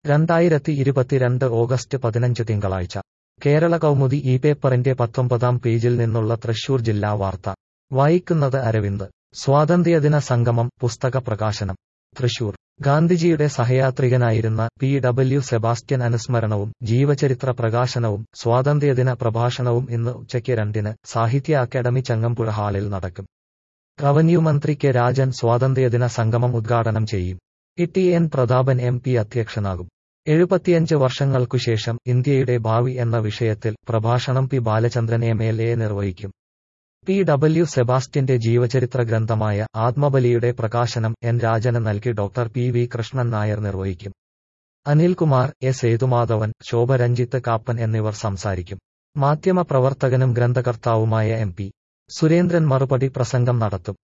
രണ്ടായിരത്തി ഇരുപത്തിരണ്ട് ഓഗസ്റ്റ് പതിനഞ്ച് തിങ്കളാഴ്ച കേരള കൗമുദി ഈ പേപ്പറിന്റെ പത്തൊമ്പതാം പേജിൽ നിന്നുള്ള തൃശൂർ ജില്ലാ വാർത്ത വായിക്കുന്നത് അരവിന്ദ് സ്വാതന്ത്ര്യദിന സംഗമം പുസ്തക പ്രകാശനം തൃശൂർ ഗാന്ധിജിയുടെ സഹയാത്രികനായിരുന്ന പി ഡബ്ല്യു സെബാസ്റ്റ്യൻ അനുസ്മരണവും ജീവചരിത്ര പ്രകാശനവും സ്വാതന്ത്ര്യദിന പ്രഭാഷണവും ഇന്ന് ഉച്ചയ്ക്ക് രണ്ടിന് സാഹിത്യ അക്കാദമി ചങ്ങമ്പുഴ ഹാളിൽ നടക്കും റവന്യൂ മന്ത്രി കെ രാജൻ സ്വാതന്ത്ര്യദിന സംഗമം ഉദ്ഘാടനം ചെയ്യും E T N Prathapan M P അധ്യക്ഷനാകും എഴുപത്തിയഞ്ച് വർഷങ്ങൾക്കുശേഷം ഇന്ത്യയുടെ ഭാവി എന്ന വിഷയത്തിൽ പ്രഭാഷണം P Balachandran M L A നിർവഹിക്കും പി ഡബ്ല്യു സെബാസ്റ്റ്യന്റെ ജീവചരിത്ര ഗ്രന്ഥമായ ആത്മബലിയുടെ പ്രകാശനം എൻ രാജന് നൽകി doctor P V Krishnan Nair നിർവഹിക്കും അനിൽകുമാർ എസ് സേതുമാധവൻ ശോഭ രഞ്ജിത്ത് കാപ്പൻ എന്നിവർ സംസാരിക്കും മാധ്യമപ്രവർത്തകനും ഗ്രന്ഥകർത്താവുമായ എം പി സുരേന്ദ്രൻ മറുപടി പ്രസംഗം നടത്തും